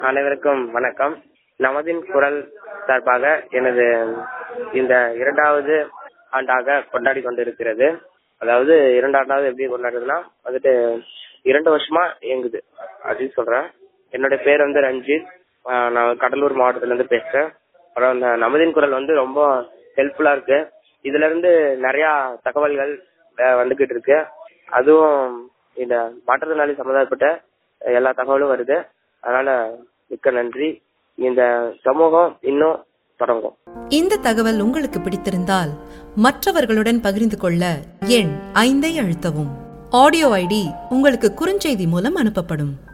அனைவருக்கும் வணக்கம் நமதின் குரல் சார்பாக எனது இந்த இரண்டாவது ஆண்டாக கொண்டாடி கொண்டிருக்கிறது அதாவது இரண்டாண்டாவது எப்படி கொண்டாடுறதுன்னா வந்துட்டு இரண்டு வருஷமா இயங்குது அப்படின்னு சொல்றேன் என்னோட பேர் வந்து ரஞ்சித் ஆஹ் நான் கடலூர் மாவட்டத்துல இருந்து பேசுறேன் அப்புறம் இந்த நமதின் குரல் வந்து ரொம்ப ஹெல்ப்ஃபுல்லா இருக்கு இதுல இருந்து நிறைய தகவல்கள் அஹ் வந்துகிட்டு இருக்கு அதுவும் இந்த மாற்றுத்திறனாளி சமுதாயப்பட்ட எல்லா தகவலும் வருது அதனால மிக்க நன்றி இந்த சமூகம் இன்னும் தொடங்கும் இந்த தகவல் உங்களுக்கு பிடித்திருந்தால் மற்றவர்களுடன் பகிர்ந்து கொள்ள எண் ஐந்தை அழுத்தவும் ஆடியோ ஐடி உங்களுக்கு குறுஞ்செய்தி மூலம் அனுப்பப்படும்